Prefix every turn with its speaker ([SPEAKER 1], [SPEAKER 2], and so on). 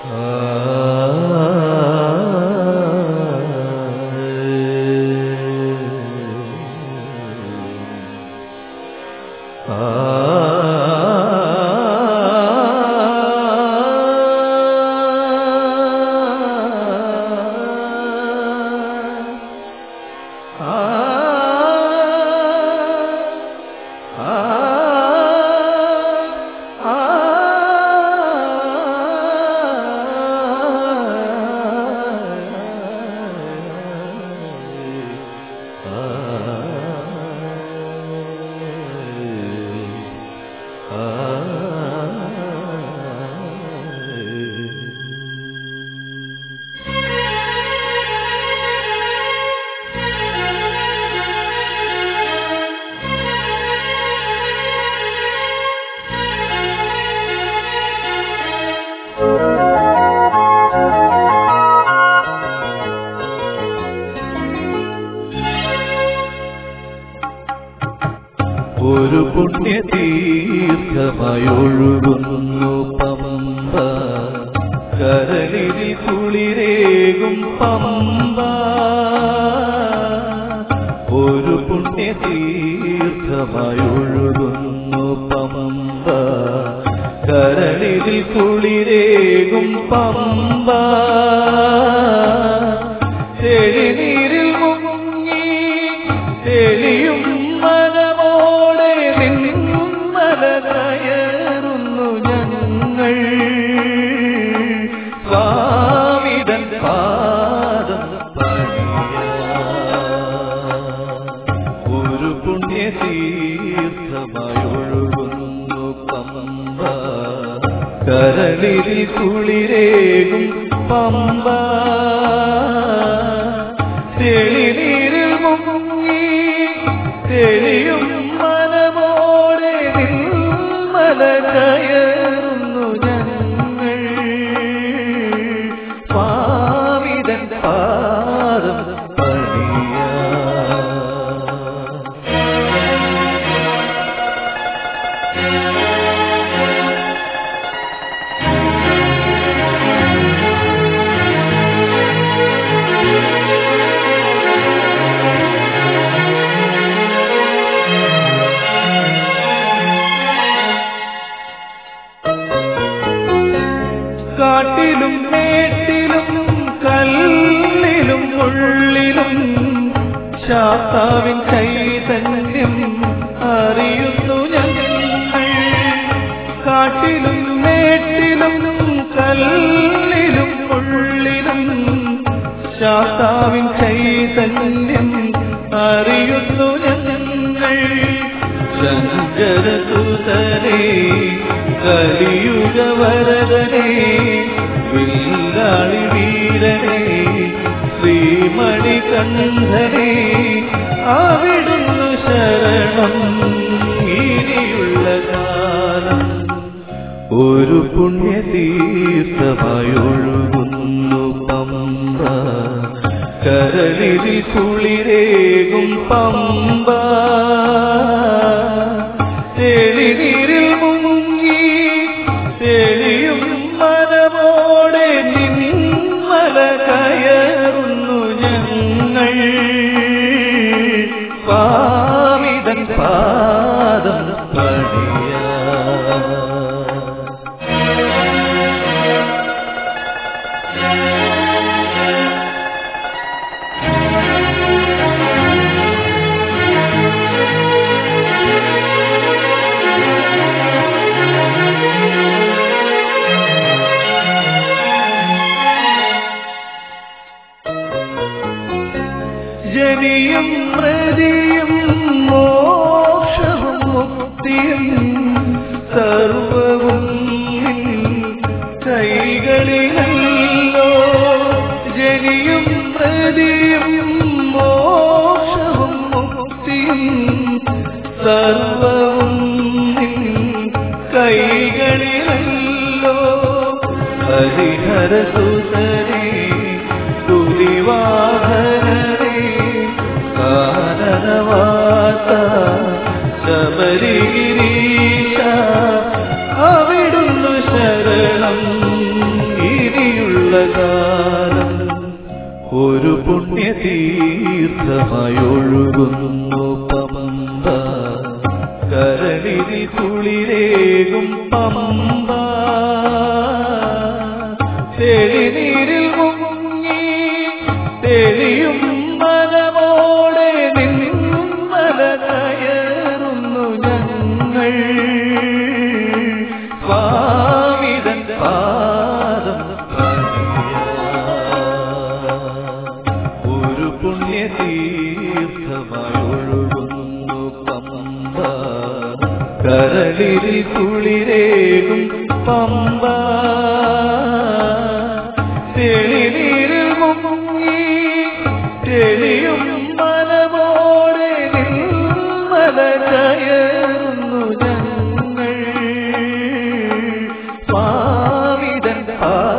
[SPEAKER 1] ഒരു പുണ്യതീർത്ഥമായി ഒഴുകുന്നു പമ്പ കരളിൽ കുളിരേകും പമ്പ ഒരു പുണ്യതീർത്ഥമായി ഒഴുകുന്നു പമ്പ കരളിൽ കുളിരേകും പമ്പ തെളിനീരിൽ മുങ്ങി തെളിയും മനമോടെ നിന്മല കയറുന്നു ഞങ്ങൾ സ്വാമിതൻ പാദം പണിയാൻ. ഒരു പുണ്യതീർത്ഥമായി ഒഴുകുന്നു പമ്പ കരളിൽ കുളിരേകും പമ്പ തെളിനീരിൽ മുങ്ങി തെളിയും മനമോടെ നിൽമല കയറുന്നു ഞങ്ങൾ സ്വാമിതൻ പാദം പണിയാൻ. കാട്ടിലും മേട്ടിലും കല്ലിലും ഉള്ളിലും ശാസ്താവിൻ ചൈതന്യം അറിയുന്നു ഞങ്ങൾ കാട്ടിലും മേട്ടിലും കല്ലിലും ഉള്ളിലും ശാസ്താവിൻ ചൈതന്യം അറിയുന്നു ഞങ്ങൾ ശങ്കരസുതനെ കലിയുഗ വരദനെ വില്ലാളി വീരനെ ശ്രീമണി കണ്ഠനെ അവിടുന്നു ശരണം ഇനിയുള്ള കാലം ഒരു പുണ്യതീർത്ഥമായി ഒഴുകുന്നു പമ്പ കരളിൽ കുളിരേകും പമ്പ തെളിനീരിൽ മുങ്ങി തെളിയും മനമോടെ നിന്മല കയറുന്നു ഞങ്ങൾ സ്വാമിതൻ പാദം പണിയാ ജനിയും പ്രതിയും മോക്ഷവും മുക്തിയും സർവവും നിൻ കൈകളിലല്ലോ ജനിയും പ്രതിയും മോക്ഷവും മുക്തിയും സർവവും നിൻ കൈകളിലല്ലോ ഹരിഹരസുതരേ പുലിവാഹനരേ കാനനവാസ ശബരിഗിരീശ അവിടുന്നു ശരണം ഇനി തീർത്ഥമായൊഴുകുന്നു പമ്പ കരളിൽ കുളിരേകും പമ്പ തെളിനീരിൽ മുങ്ങി തെളിയും മനമോടെ നിന്മല കയറുന്നു ഞങ്ങൾ സ്വാമിതൻ പാദം ഒരു പുണ്യ തീർത്ഥമായി ഒഴുകുന്നു പമ്പ കരളിൽ കുളിരേകും പമ്പ തെളിനീരിൽ മുങ്ങി തെളിയും മനമോടെ നിന്മല കയറുന്നു ഞങ്ങൾ സ്വാമിതൻ പാദം